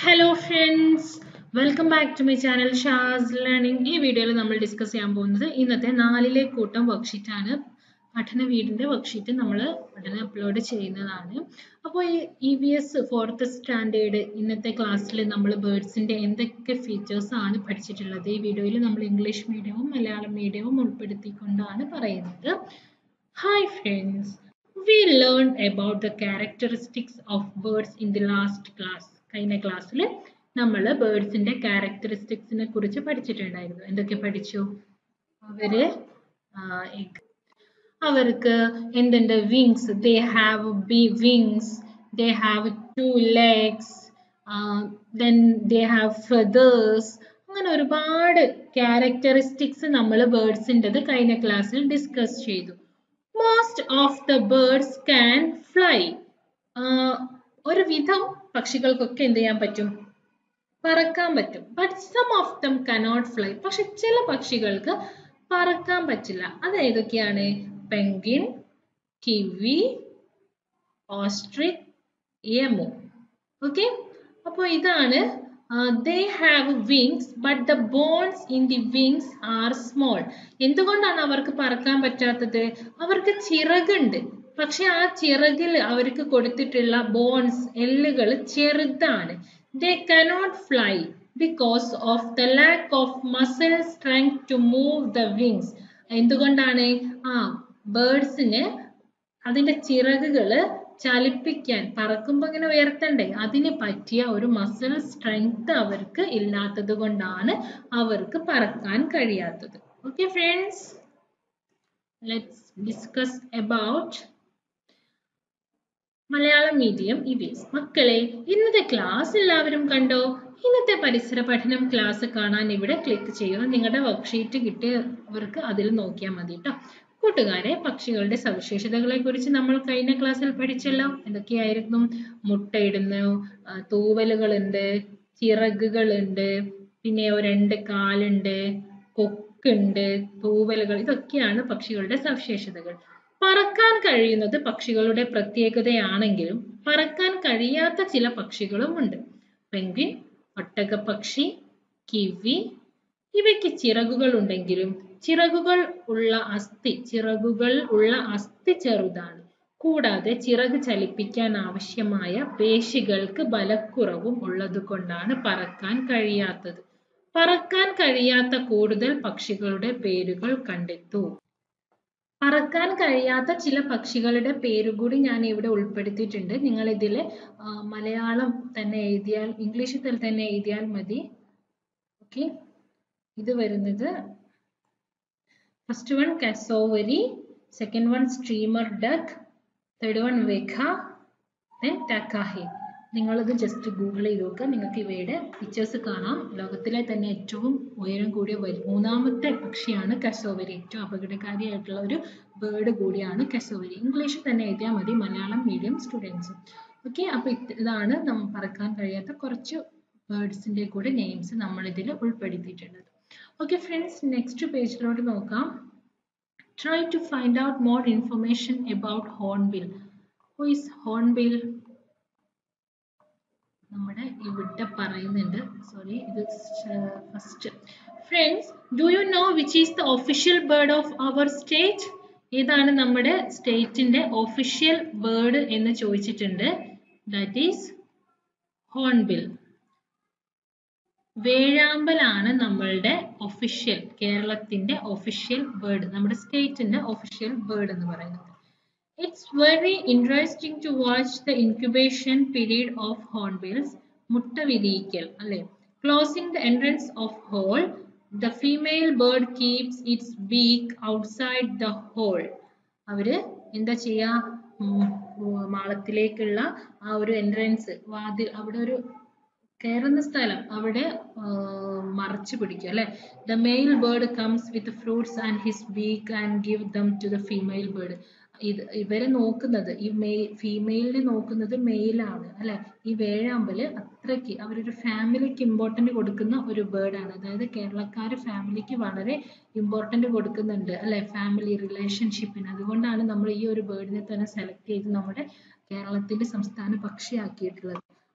Hello friends welcome back to my channel ഷാസ് learning ഈ വീഡിയോയിൽ നമ്മൾ ഡിസ്കസ് ചെയ്യാൻ പോകുന്നത് ഇന്നത്തെ നാലിലെ കൂട്ടം വർക്ക്ഷീറ്റ് ആണ് പഠന വീടിന്റെ വർക്ക്ഷീറ്റ് നമ്മൾ ഉടനെ അപ്ലോഡ് ചെയ്യുന്നതാണ് അപ്പോൾ ഈ E V S fourth standard ഇന്നത്തെ ക്ലാസ്സിൽ നമ്മൾ ബേർഡ്സിന്റെ എന്തൊക്കെ ഫീച്ചേഴ്സ് ആണ് പഠിച്ചിട്ടുള്ളത് ഈ വീഡിയോയിൽ നമ്മൾ ഇംഗ്ലീഷ് മീഡിയവും മലയാളം മീഡിയവും ഉൾപ്പെടുത്തിക്കൊണ്ടാണ് പറയുന്നത് hi friends we learned about the characteristics of birds in the last class കഴിഞ്ഞ ക്ലാസ്സിൽ നമ്മൾ ബേർഡ്സിന്റെ ക്യാരക്ടറിസ്റ്റിക്സിനെ കുറിച്ച് പഠിച്ചിട്ടുണ്ടായിരുന്നു എന്തൊക്കെ പഠിച്ചു അവര് ആ, എഗ്- അവർക്ക് എന്തുണ്ട് wings they have be wings they have two legs then they have feathers അങ്ങനെ ഒരുപാട് ക്യാരക്ടറിസ്റ്റിക്സ് നമ്മൾ ബേർഡ്സിൻ്റെത് കഴിഞ്ഞ ക്ലാസ്സിൽ ഡിസ്കസ് ചെയ്തു most of the birds can fly ഒരു വിധം പക്ഷികൾക്കൊക്കെ എന്ത് ചെയ്യാൻ പറ്റും പറക്കാൻ പറ്റും but some of them cannot fly പക്ഷെ ചില പക്ഷികൾക്ക് പറക്കാൻ പറ്റില്ല അത് ഏതൊക്കെയാണ് penguin kiwi ostrich emu okay അപ്പോൾ ഇതാണ് they have wings but the bones in the wings are small എന്തുകൊണ്ടാണ് അവർക്ക് പറക്കാൻ പറ്റാത്തത് അവർക്ക് ചിറകുണ്ട് പക്ഷെ ആ ചിറകിൽ അവർക്ക് കൊടുത്തിട്ടുള്ള ബോൺസ് എല്ലുകൾ ചെറുതാണ് they cannot fly because of the lack of muscle strength to move the wings എന്തുകൊണ്ടാണ് ആ ബേർഡ്സിന് അതിന്റെ ചിറകുകള് ചലിപ്പിക്കാൻ പറക്കുമ്പോ ഇങ്ങനെ ഉയർത്തണ്ടേ അതിന് പറ്റിയ ഒരു മസിൽ സ്ട്രെങ്ത് അവർക്ക് ഇല്ലാത്തത് കൊണ്ടാണ് അവർക്ക് പറക്കാൻ കഴിയാത്തത് okay friends let's discuss about Malayalam medium EVS മക്കളെ ഇന്നത്തെ ക്ലാസ് എല്ലാവരും കണ്ടോ ഇന്നത്തെ പരിസര പഠനം ക്ലാസ് കാണാൻ ഇവിടെ ക്ലിക്ക് ചെയ്യുക നിങ്ങളുടെ വർക്ക്ഷീറ്റ് കിട്ടിയവർക്ക് അതിൽ നോക്കിയാൽ മതി കേട്ടോ കൂട്ടുകാരെ പക്ഷികളുടെ സവിശേഷതകളെ കുറിച്ച് നമ്മൾ കഴിഞ്ഞ ക്ലാസ്സിൽ പഠിച്ചല്ലോ എന്തൊക്കെയായിരുന്നു മുട്ടയിടുന്നു ആ, തൂവലുകളുണ്ട് ചിറകുകളുണ്ട് പിന്നെ ഒരു രണ്ട് കാലുണ്ട് കൊക്കുണ്ട് തൂവലുകൾ ഇതൊക്കെയാണ് പക്ഷികളുടെ സവിശേഷതകൾ പറക്കാൻ കഴിയുന്നത് പക്ഷികളുടെ പ്രത്യേകതയാണെങ്കിലും പറക്കാൻ കഴിയാത്ത ചില പക്ഷികളും ഉണ്ട് പെൻഗ്വിൻ ഒട്ടകപ്പക്ഷി കിവി ഇവയ്ക്ക് ചിറകുകൾ ഉണ്ടെങ്കിലും ചിറകുകൾ ഉള്ള അസ്ഥി ചിറകുകൾ ഉള്ള അസ്ഥി ചെറുതാണ് കൂടാതെ ചിറക് ചലിപ്പിക്കാൻ ആവശ്യമായ പേശികൾക്ക് ബലക്കുറവും ഉള്ളതുകൊണ്ടാണ് പറക്കാൻ കഴിയാത്തത് പറക്കാൻ കഴിയാത്ത കൂടുതൽ പക്ഷികളുടെ പേരുകൾ കണ്ടെത്തൂ പറക്കാൻ കഴിയാത്ത ചില പക്ഷികളുടെ പേരുകൂടി ഞാൻ ഇവിടെ ഉൾപ്പെടുത്തിയിട്ടുണ്ട് നിങ്ങൾ ഇതിൽ മലയാളം തന്നെ എഴുതിയാൽ ഇംഗ്ലീഷിൽ തന്നെ എഴുതിയാൽ മതി ഓക്കെ ഇത് വരുന്നത് first one cassowary second one streamer duck third one weka then takahe നിങ്ങളിത് ജസ്റ്റ് ഗൂഗിൾ ചെയ്ത് നോക്കുക നിങ്ങൾക്ക് ഇവയുടെ പിക്ചേഴ്സ് കാണാം ലോകത്തിലെ തന്നെ ഏറ്റവും ഉയരം കൂടിയ വരി മൂന്നാമത്തെ പക്ഷിയാണ് കസോവരി ഏറ്റവും അപകടകാരിയായിട്ടുള്ള ഒരു ബേർഡ് കൂടിയാണ് കസോവരി ഇംഗ്ലീഷിൽ തന്നെ എഴുതിയാൽ മതി മലയാളം മീഡിയം സ്റ്റുഡൻസ് ഓക്കെ അപ്പോൾ ഇതാണ് നമ്മൾ പറക്കാൻ കഴിയാത്ത കുറച്ച് ബേർഡ്സിൻ്റെ കൂടെ നെയിംസ് നമ്മൾ ഇതിൽ ഉൾപ്പെടുത്തിയിട്ടുള്ളത് ഓക്കെ ഫ്രണ്ട്സ് നെക്സ്റ്റ് പേജിലോട്ട് നോക്കാം try to find out more information about hornbill who is hornbill നമ്മുടെ ഇവിടെ പറയുന്നുണ്ട് സോറി ഇത് first friends do you know which is the official bird of our state ഏതാണ് നമ്മുടെ സ്റ്റേറ്റിന്റെ ഒഫീഷ്യൽ ബേർഡ് എന്ന് ചോദിച്ചിട്ടുണ്ട് ദാറ്റ് ഈസ് ഹോൺബിൽ വേഴാമ്പലാണ് നമ്മളുടെ ഒഫീഷ്യൽ കേരളത്തിന്റെ ഒഫീഷ്യൽ ബേർഡ് നമ്മുടെ സ്റ്റേറ്റിന്റെ ഒഫീഷ്യൽ ബേർഡ് എന്ന് പറയുന്നത് it's very interesting to watch the incubation period of hornbills മുട്ട വിരിയിക്കൽ അല്ലെ closing the entrance of hole the female bird keeps its beak outside the hole അവര് എന്താ ചെയ്യാ ഉം, മാളത്തിലേക്കുള്ള ആ ഒരു എൻട്രൻസ് വാതിൽ അവിടെ ഒരു കയറുന്ന സ്ഥലം അവിടെ മറച്ചു പിടിക്കുക അല്ലെ the male bird comes with fruits and his beak and give them to the female bird ഇത് ഇവരെ നോക്കുന്നത് ഈ മെയ് ഫീമെയിലിനെ നോക്കുന്നത് മെയിലാണ് അല്ലെ ഈ വേഴാമ്പല് അത്രയ്ക്ക് അവരൊരു ഫാമിലിക്ക് ഇമ്പോർട്ടന്റ് കൊടുക്കുന്ന ഒരു ബേർഡാണ് അതായത് കേരളക്കാർ ഫാമിലിക്ക് വളരെ ഇമ്പോർട്ടന്റ് കൊടുക്കുന്നുണ്ട് അല്ലെ ഫാമിലി റിലേഷൻഷിപ്പിന് അതുകൊണ്ടാണ് നമ്മൾ ഈ ഒരു ബേർഡിനെ തന്നെ സെലക്ട് ചെയ്ത് നമ്മുടെ കേരളത്തിന്റെ സംസ്ഥാന പക്ഷിയാക്കിയിട്ടുള്ളത്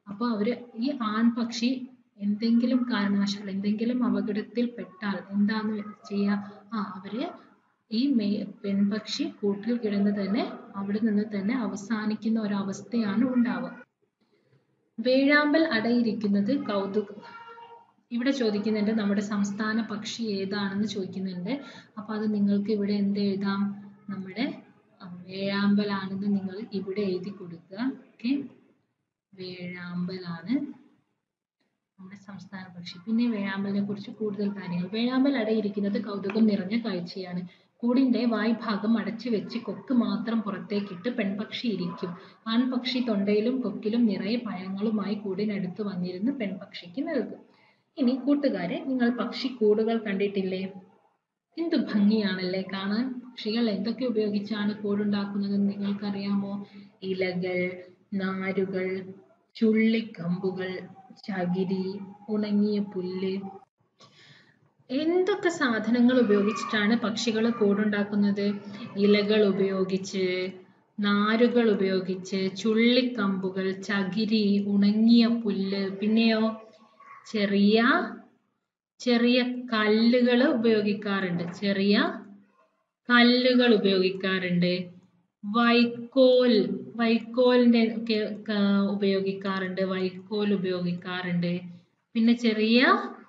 അപ്പൊ അവര് ഈ ആൺപക്ഷി എന്തെങ്കിലും കാരണവശാൽ എന്തെങ്കിലും അപകടത്തിൽ പെട്ടാൽ എന്താന്ന് ചെയ്യാ ആ അവര് ഈ മെ പെൺപക്ഷി കൂട്ടിൽ കിടന്ന് തന്നെ അവിടെ നിന്ന് തന്നെ അവസാനിക്കുന്ന ഒരവസ്ഥയാണ് ഉണ്ടാവുക വേഴാമ്പൽ അടയിരിക്കുന്നത് കൗതുക ഇവിടെ ചോദിക്കുന്നുണ്ട് നമ്മുടെ സംസ്ഥാന പക്ഷി ഏതാണെന്ന് ചോദിക്കുന്നുണ്ട് അപ്പൊ അത് നിങ്ങൾക്ക് ഇവിടെ എന്ത് എഴുതാം നമ്മുടെ വേഴാമ്പലാണെന്ന് നിങ്ങൾ ഇവിടെ എഴുതി കൊടുക്കുക ഓക്കെ വേഴാമ്പലാണ് നമ്മുടെ സംസ്ഥാന പക്ഷി പിന്നെ വേഴാമ്പലിനെ കുറിച്ച് കൂടുതൽ കാര്യങ്ങൾ വേഴാമ്പൽ അടയിരിക്കുന്നത് കൗതുകം നിറഞ്ഞ കാഴ്ചയാണ് കൂടിന്റെ വായ്ഭാഗം അടച്ചു വെച്ച് കൊക്ക് മാത്രം പുറത്തേക്കിട്ട് പെൺപക്ഷി ഇരിക്കും ആൺപക്ഷി തൊണ്ടയിലും കൊക്കിലും നിറയെ പഴങ്ങളുമായി കൂടിനടുത്ത് വന്നിരുന്ന് പെൺപക്ഷിക്ക് നൽകും ഇനി കൂട്ടുകാരെ നിങ്ങൾ പക്ഷിക്കൂടുകൾ കണ്ടിട്ടില്ലേ എന്ത് ഭംഗിയാണല്ലേ കാണാൻ പക്ഷികൾ എന്തൊക്കെ ഉപയോഗിച്ചാണ് കൂടുണ്ടാക്കുന്നതെന്ന് നിങ്ങൾക്കറിയാമോ ഇലകൾ നാരുകൾ ചുള്ളിക്കമ്പുകൾ ചകിരി ഉണങ്ങിയ പുല്ല് എന്തൊക്കെ സാധനങ്ങൾ ഉപയോഗിച്ചിട്ടാണ് പക്ഷികൾ കൂടുണ്ടാക്കുന്നത് ഇലകൾ ഉപയോഗിച്ച് നാരുകൾ ഉപയോഗിച്ച് ചുള്ളിക്കമ്പുകൾ ചകിരി ഉണങ്ങിയ പുല്ല് പിന്നെയോ ചെറിയ ചെറിയ കല്ലുകൾ ഉപയോഗിക്കാറുണ്ട് ചെറിയ കല്ലുകൾ ഉപയോഗിക്കാറുണ്ട് വൈക്കോൽ വൈക്കോലിന്റെ ഒക്കെ ഉപയോഗിക്കാറുണ്ട് വൈക്കോൽ ഉപയോഗിക്കാറുണ്ട് പിന്നെ ചെറിയ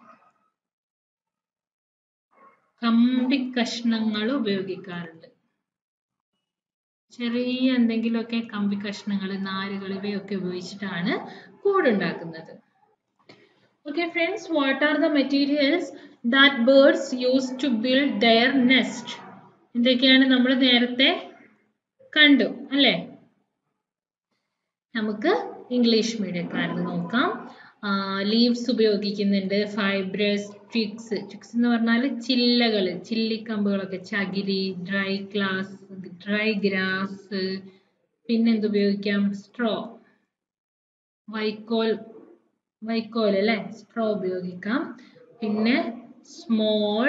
കമ്പി കഷ്ണങ്ങൾ ഉപയോഗിക്കാറുണ്ട് ചെറിയ എന്തെങ്കിലുമൊക്കെ കമ്പി കഷ്ണങ്ങൾ നാരുകൾ ഇവയൊക്കെ ഉപയോഗിച്ചിട്ടാണ് കൂടുണ്ടാക്കുന്നത് Okay friends, what are the materials that birds use to build their nest? എന്തൊക്കെയാണ് നമ്മൾ നേരത്തെ കണ്ടു അല്ലേ നമുക്ക് ഇംഗ്ലീഷ് മീഡിയക്കാരത് നോക്കാം ലീവ്സ് ഉപയോഗിക്കുന്നുണ്ട് ഫൈബ്രസ് ട്വിക്സ് ട്വിക്സ് എന്ന് പറഞ്ഞാൽ ചില്ലകൾ ചില്ലിക്കമ്പുകളൊക്കെ ചകിരി ഡ്രൈ ഗ്ലാസ് ഡ്രൈ ഗ്രാസ് പിന്നെന്ത് ഉപയോഗിക്കാം സ്ട്രോ വൈക്കോൽ വൈക്കോൽ അല്ലെ സ്ട്രോ ഉപയോഗിക്കാം പിന്നെ small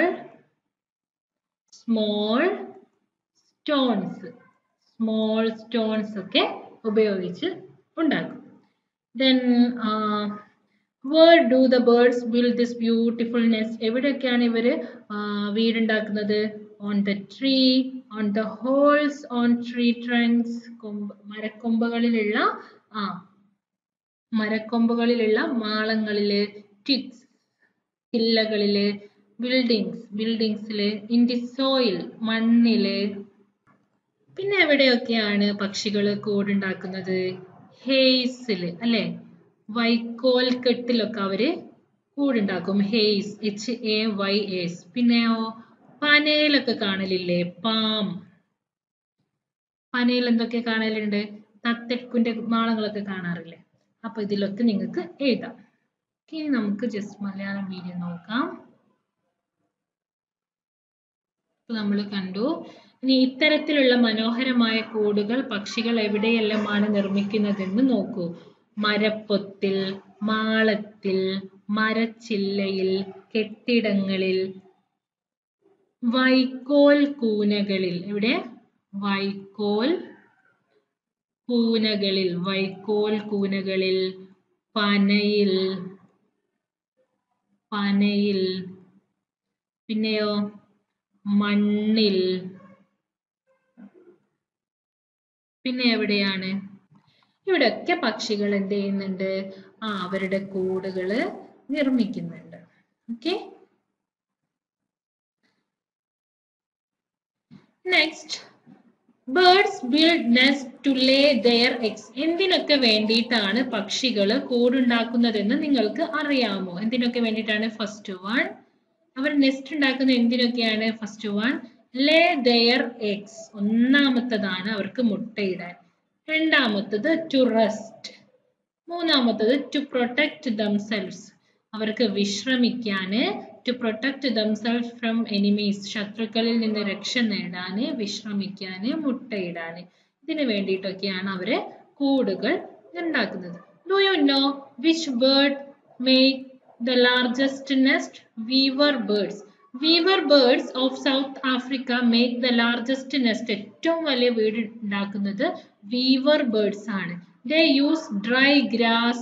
small stones small stones ഒക്കെ ഉപയോഗിച്ച് ഉണ്ടാക്കും then where do the birds build this beautiful nest എവിടെയൊക്കെയാണ് ഇവർ വീടുണ്ടാക്കുന്നത് on the tree on the holes on tree trunks കൊമ്പ് മരക്കൊമ്പുകളിലുള്ള ആ മരക്കൊമ്പുകളിലുള്ള മാളങ്ങളില് ട്വിക്സ് കില്ലകളില് ബിൽഡിങ്സ് ബിൽഡിങ്സില് ഇൻ ദി സോയിൽ മണ്ണില് പിന്നെ എവിടെയൊക്കെയാണ് പക്ഷികൾ കൂടുണ്ടാക്കുന്നത് ഹെയ്സില് അല്ലെ വൈക്കോൽ കെട്ടിലൊക്കെ അവര് കൂടുണ്ടാക്കും hays H A Y S പിന്നെയോ പനയിലൊക്കെ കാണലില്ലേ പാം പനയിൽ എന്തൊക്കെ കാണലുണ്ട് തത്തെക്കുന്റെ മാളങ്ങളൊക്കെ കാണാറില്ലേ അപ്പൊ ഇതിലൊക്കെ നിങ്ങൾക്ക് എഴുതാം ഇനി നമുക്ക് ജസ്റ്റ് മലയാളം വീഡിയോ നോക്കാം നമ്മൾ കണ്ടു ഇനി ഇത്തരത്തിലുള്ള മനോഹരമായ കൂടുകൾ പക്ഷികൾ എവിടെയെല്ലാമാണ് നിർമ്മിക്കുന്നതെന്ന് നോക്കൂ മരപ്പൊത്തിൽ മാളത്തിൽ മരച്ചില്ലയിൽ കെട്ടിടങ്ങളിൽ വൈക്കോൽ കൂനകളിൽ എവിടെ വൈക്കോൽ കൂനകളിൽ വൈക്കോൽ കൂനകളിൽ പനയിൽ പനയിൽ പിന്നെയോ മണ്ണിൽ പിന്നെ എവിടെയാണ് ഇവിടെയൊക്കെ പക്ഷികൾ എന്ത് ചെയ്യുന്നുണ്ട് ആ അവരുടെ കൂടുകള് നിർമ്മിക്കുന്നുണ്ട് okay next birds build nest to lay their eggs എന്തിനൊക്കെ വേണ്ടിയിട്ടാണ് പക്ഷികൾ കൂടുണ്ടാക്കുന്നതെന്ന് നിങ്ങൾക്ക് അറിയാമോ എന്തിനൊക്കെ വേണ്ടിയിട്ടാണ് ഫസ്റ്റ് വൺ അവർ നെസ്റ്റ് ഉണ്ടാക്കുന്ന എന്തിനൊക്കെയാണ് first one lay their eggs ഒന്നാമത്തതാണ് അവർക്ക് മുട്ടയിടാൻ രണ്ടാമത്തത് ടു റെസ്റ്റ് മൂന്നാമത്തത് ടു പ്രൊട്ടക്ട് ദംസെൽസ് അവർക്ക് വിശ്രമിക്കാന് to protect themselves from enemies ശത്രുക്കളിൽ നിന്ന് രക്ഷ നേടാന് വിശ്രമിക്കാന് മുട്ടയിടാന് ഇതിന് വേണ്ടിയിട്ടൊക്കെയാണ് അവര് കൂടുകൾ ഉണ്ടാക്കുന്നത് do you know which bird make the largest nest weaver birds weaver birds of South Africa make the largest nest ഏറ്റവും വലിയ വീട് ഉണ്ടാക്കുന്നത് വീവർ ബേർഡ്സ് ആണ് they use dry grass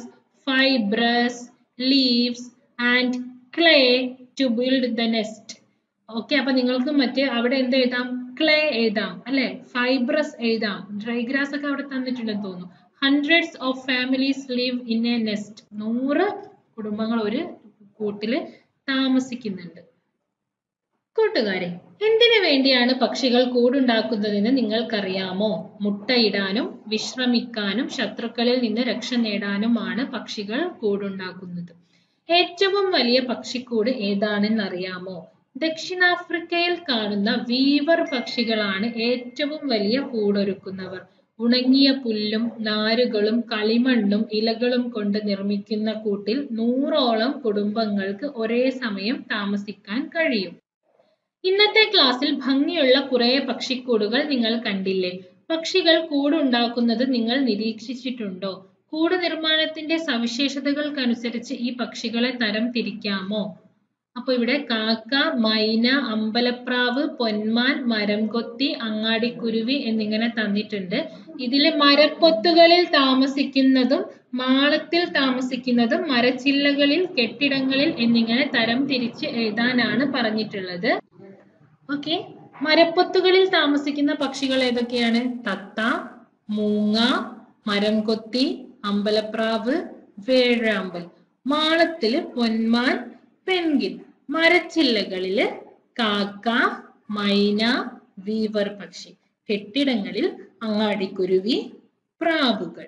fibrous leaves and clay to build the nest okay അപ്പൊ നിങ്ങൾക്ക് മറ്റേ അവിടെ എന്ത് എഴുതാം ക്ലേ എഴുതാം അല്ലെ ഫൈബ്രസ് എഴുതാം ഡ്രൈ ഗ്രാസ് ഒക്കെ അവിടെ തന്നിട്ടുണ്ടെന്ന് തോന്നുന്നു hundreds of families live in a nest നൂറ് കുടുംബങ്ങൾ ഒരു കൂട്ടില് താമസിക്കുന്നുണ്ട് കൂട്ടുകാരെ എന്തിനു വേണ്ടിയാണ് പക്ഷികൾ കൂടുണ്ടാക്കുന്നതെന്ന് നിങ്ങൾക്കറിയാമോ മുട്ടയിടാനും വിശ്രമിക്കാനും ശത്രുക്കളിൽ നിന്ന് രക്ഷ നേടാനുമാണ് പക്ഷികൾ കൂടുണ്ടാക്കുന്നത് ഏറ്റവും വലിയ പക്ഷിക്കൂട് ഏതാണെന്ന് അറിയാമോ ദക്ഷിണാഫ്രിക്കയിൽ കാണുന്ന വീവർ പക്ഷികളാണ് ഏറ്റവും വലിയ കൂടൊരുക്കുന്നവർ ഉണങ്ങിയ പുല്ലും നാരുകളും കളിമണ്ണും ഇലകളും കൊണ്ട് നിർമ്മിക്കുന്ന കൂട്ടിൽ നൂറോളം കുടുംബങ്ങൾക്ക് ഒരേ സമയം താമസിക്കാൻ കഴിയും ഇന്നത്തെ ക്ലാസ്സിൽ ഭംഗിയുള്ള കുറെ പക്ഷിക്കൂടുകൾ നിങ്ങൾ കണ്ടില്ലേ പക്ഷികൾ കൂടുണ്ടാക്കുന്നത് നിങ്ങൾ നിരീക്ഷിച്ചിട്ടുണ്ടോ കൂട് നിർമ്മാണത്തിന്റെ സവിശേഷതകൾക്കനുസരിച്ച് ഈ പക്ഷികളെ തരം തിരിക്കാമോ അപ്പൊ ഇവിടെ കാക്ക മൈന അമ്പലപ്രാവ് പൊന്മാൻ മരംകൊത്തി അങ്ങാടിക്കുരുവി എന്നിങ്ങനെ തന്നിട്ടുണ്ട് ഇതില് മരപ്പൊത്തുകളിൽ താമസിക്കുന്നതും മാളത്തിൽ താമസിക്കുന്നതും മരച്ചില്ലകളിൽ കെട്ടിടങ്ങളിൽ എന്നിങ്ങനെ തരം തിരിച്ച് എഴുതാനാണ് പറഞ്ഞിട്ടുള്ളത് ഓക്കെ മരപ്പൊത്തുകളിൽ താമസിക്കുന്ന പക്ഷികൾ ഏതൊക്കെയാണ് തത്ത മൂങ്ങ മരംകൊത്തി അമ്പലപ്രാവ് വേഴാമ്പൽ മാളത്തില് പൊന്മാൻ പെൻഗിൻ മരച്ചില്ലകളില് കാക്ക മൈന വീവർ പക്ഷി കെട്ടിടങ്ങളിൽ അങ്ങാടിക്കുരുവി പ്രാവുകൾ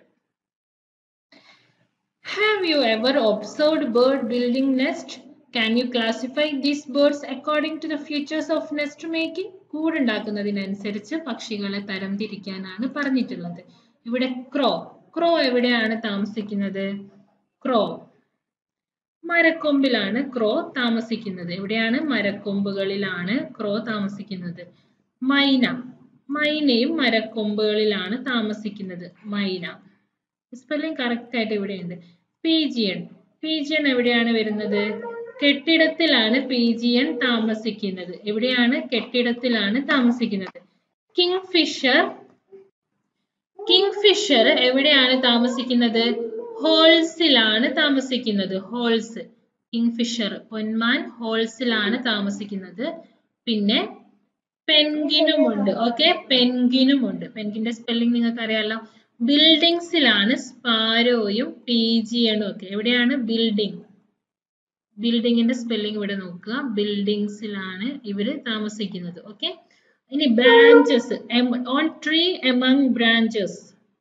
Have you ever observed bird building nest? Can you classify these birds according to the features of nest making? കൂടുണ്ടാക്കുന്നതിനനുസരിച്ച് പക്ഷികളെ തരം തിരിക്കാനാണ് പറഞ്ഞിട്ടുള്ളത് ഇവിടെ ക്രോ ക്രോ എവിടെയാണ് താമസിക്കുന്നത് ക്രോ മരക്കൊമ്പിലാണ് ക്രോ താമസിക്കുന്നത് എവിടെയാണ് മരക്കൊമ്പുകളിലാണ് ക്രോ താമസിക്കുന്നത് മൈന മൈനയും മരക്കൊമ്പുകളിലാണ് താമസിക്കുന്നത് മൈന സ്പെല്ലിംഗ് കറക്റ്റ് ആയിട്ട് ഇവിടെയുണ്ട് പീജിയൻ പീജിയൻ എവിടെയാണ് വരുന്നത് കെട്ടിടത്തിലാണ് പീജിയൻ താമസിക്കുന്നത് എവിടെയാണ് കെട്ടിടത്തിലാണ് താമസിക്കുന്നത് കിങ് ഫിഷർ കിങ് ഫിഷർ എവിടെയാണ് താമസിക്കുന്നത് ഹോൾസിലാണ് താമസിക്കുന്നത് ഹോൾസ് കിങ് ഫിഷർ പൊന്മാൻ ഹോൾസിലാണ് താമസിക്കുന്നത് പിന്നെ പെൻഗിനുമുണ്ട് ഓക്കെ പെൻഗിനുമുണ്ട് പെൻഗിന്റെ സ്പെല്ലിംഗ് നിങ്ങൾക്ക് അറിയാലോ ബിൽഡിങ്സിലാണ് സ്പാരോയും പീജിയണും ഒക്കെ എവിടെയാണ് ബിൽഡിംഗ് ബിൽഡിങ്ങിന്റെ സ്പെല്ലിംഗ് ഇവിടെ നോക്കുക ബിൽഡിങ്സിലാണ് ഇവര് താമസിക്കുന്നത് ഓക്കെ ഇനി branches on tree among branches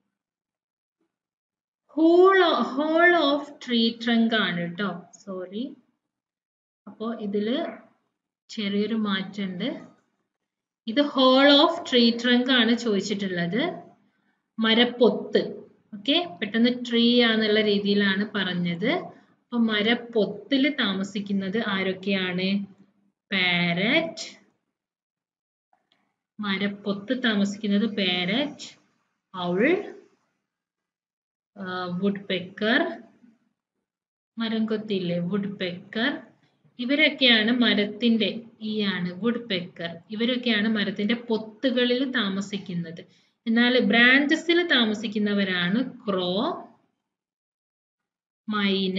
hole hole of tree trunk ആണ് കേട്ടോ സോറി അപ്പോ ഇതില് ചെറിയൊരു മാറ്റമുണ്ട് ഇത് ഹോൾ ഓഫ് ട്രീ ട്രങ്ക് ആണ് ചോദിച്ചിട്ടുള്ളത് മരപ്പൊത്ത് ഓക്കെ പെട്ടെന്ന് ട്രീ ആന്നുള്ള രീതിയിലാണ് പറഞ്ഞത് അപ്പൊ മരപ്പൊത്തിൽ താമസിക്കുന്നത് ആരൊക്കെയാണ് പാരറ്റ് മരപ്പൊത്ത് താമസിക്കുന്നത് പാരറ്റ് ഔൾ വുഡ് പെക്കർ മരം കൊത്തിയില്ലേ വുഡ് പെക്കർ ഇവരൊക്കെയാണ് മരത്തിന്റെ ഈ ആണ് വുഡ് പെക്കർ ഇവരൊക്കെയാണ് മരത്തിന്റെ പൊത്തുകളിൽ താമസിക്കുന്നത് എന്നാൽ ബ്രാഞ്ചസിൽ താമസിക്കുന്നവരാണ് ക്രോ മൈന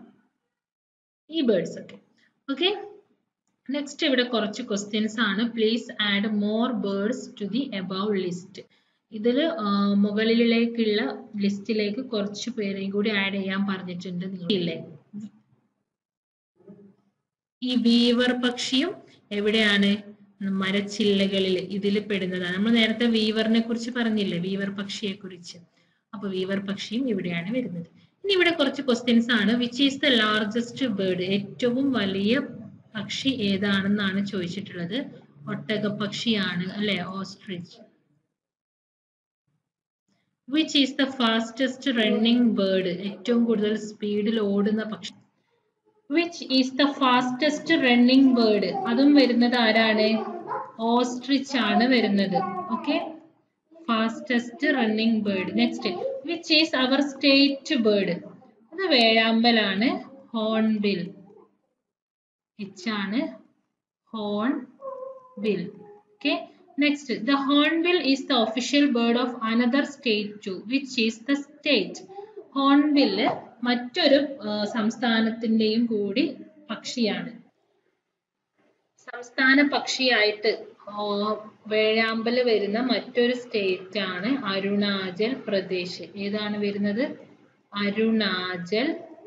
ഈ ബേർഡ്സ് ഒക്കെ ഓക്കെ നെക്സ്റ്റ് ഇവിടെ കുറച്ച് ക്വസ്റ്റ്യൻസ് ആണ് please add more birds to the above list ഇതിൽ മുകളിലേക്കുള്ള ലിസ്റ്റിലേക്ക് കുറച്ച് പേരെയും കൂടി ആഡ് ചെയ്യാൻ പറഞ്ഞിട്ടുണ്ട് നിങ്ങളില്ലേ ഈ വീവർ പക്ഷിയും എവിടെയാണ് മരച്ചില്ലകളിൽ ഇതിൽ പെടുന്നതാണ് നമ്മൾ നേരത്തെ വീവറിനെ കുറിച്ച് പറഞ്ഞില്ലേ വീവർ പക്ഷിയെ കുറിച്ച് അപ്പൊ വീവർ പക്ഷിയും ഇവിടെയാണ് വരുന്നത് ഇനി ഇവിടെ കുറച്ച് ക്വസ്റ്റ്യൻസ് ആണ് which is the largest bird ഏറ്റവും വലിയ പക്ഷി ഏതാണെന്നാണ് ചോദിച്ചിട്ടുള്ളത് ഒട്ടകപ്പക്ഷിയാണ് അല്ലെ ostrich which is the fastest running bird ഏറ്റവും കൂടുതൽ സ്പീഡിൽ ഓടുന്ന പക്ഷി which is the fastest running bird അതും വരുന്നത് ആരാണ് ഓസ്ട്രിച്ച് ആണ് വരുന്നത് okay fastest running bird next which is our state bird അത് വേഴാമ്പലാണ് ഹോൺബിൽ എച്ച് ആണ് horn bill okay next the hornbill is the official bird of another state to which is the state hornbill മറ്റൊരു ആ, സംസ്ഥാനത്തിന്റെയും കൂടി പക്ഷിയാണ് സംസ്ഥാന പക്ഷിയായിട്ട് ആ, വേഴാമ്പല് വരുന്ന മറ്റൊരു സ്റ്റേറ്റ് ആണ് അരുണാചൽ പ്രദേശ് ഏതാണ് വരുന്നത് Arunachal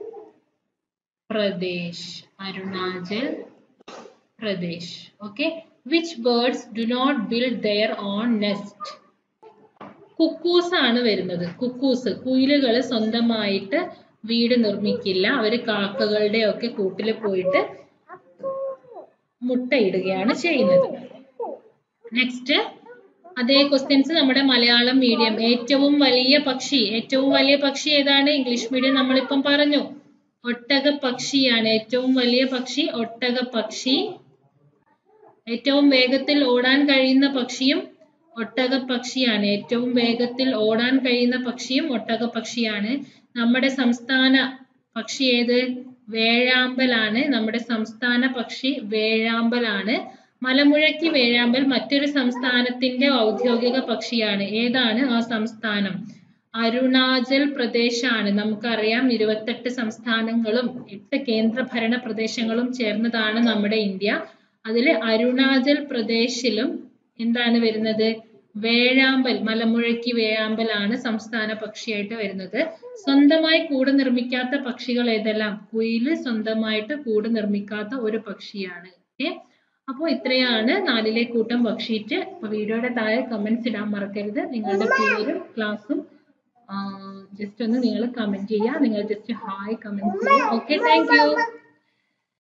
Pradesh Arunachal Pradesh okay which birds do not build their own nest cuckoos ആണ് വരുന്നത് കുക്കൂസ് കുയിലുകൾ സ്വന്തമായിട്ട് വീട് നിർമ്മിക്കില്ല അവര് കാക്കകളുടെ ഒക്കെ കൂട്ടിൽ പോയിട്ട് മുട്ടയിടുകയാണ് ചെയ്യുന്നത് നെക്സ്റ്റ് അതേ ക്വസ്റ്റ്യൻസ് നമ്മുടെ മലയാളം മീഡിയം ഏറ്റവും വലിയ പക്ഷി ഏറ്റവും വലിയ പക്ഷി ഏതാണ് ഇംഗ്ലീഷ് മീഡിയം നമ്മളിപ്പം പറഞ്ഞു ഒട്ടക പക്ഷിയാണ് ഏറ്റവും വലിയ പക്ഷി ഒട്ടക പക്ഷി ഏറ്റവും വേഗത്തിൽ ഓടാൻ കഴിയുന്ന പക്ഷിയും ഒട്ടക പക്ഷിയാണ് ഏറ്റവും വേഗത്തിൽ ഓടാൻ കഴിയുന്ന പക്ഷിയും ഒട്ടക പക്ഷിയാണ് നമ്മുടെ സംസ്ഥാന പക്ഷി ഏത് വേഴാമ്പലാണ് നമ്മുടെ സംസ്ഥാന പക്ഷി വേഴാമ്പലാണ് മലമുഴക്കി വേഴാമ്പൽ മറ്റൊരു സംസ്ഥാനത്തിന്റെ ഔദ്യോഗിക പക്ഷിയാണ് ഏതാണ് ആ സംസ്ഥാനം അരുണാചൽ പ്രദേശാണ് നമുക്കറിയാം ഇരുപത്തെട്ട് സംസ്ഥാനങ്ങളും എട്ട് കേന്ദ്രഭരണ പ്രദേശങ്ങളും ചേർന്നതാണ് നമ്മുടെ ഇന്ത്യ അതിൽ അരുണാചൽ പ്രദേശിലും എന്താണ് വരുന്നത് വേഴാമ്പൽ മലമുഴക്കി വേഴാമ്പലാണ് സംസ്ഥാന പക്ഷിയായിട്ട് വരുന്നത് സ്വന്തമായി കൂട് നിർമ്മിക്കാത്ത പക്ഷികൾ ഏതെല്ലാം കുയില് സ്വന്തമായിട്ട് കൂട് നിർമ്മിക്കാത്ത ഒരു പക്ഷിയാണ് ഓക്കെ അപ്പോൾ ഇത്രയാണ് നാലിലെ കൂട്ടം വർക്ക്ഷീറ്റ് അപ്പൊ വീഡിയോയുടെ താഴെ കമന്റ്സ് ഇടാൻ മറക്കരുത് നിങ്ങളുടെ പേരും ക്ലാസ്സും ജസ്റ്റ് ഒന്ന് നിങ്ങൾ കമന്റ് ചെയ്യുക നിങ്ങൾ ജസ്റ്റ് ഹായ് കമന്റ് ചെയ്യുക ഓക്കെ താങ്ക് യു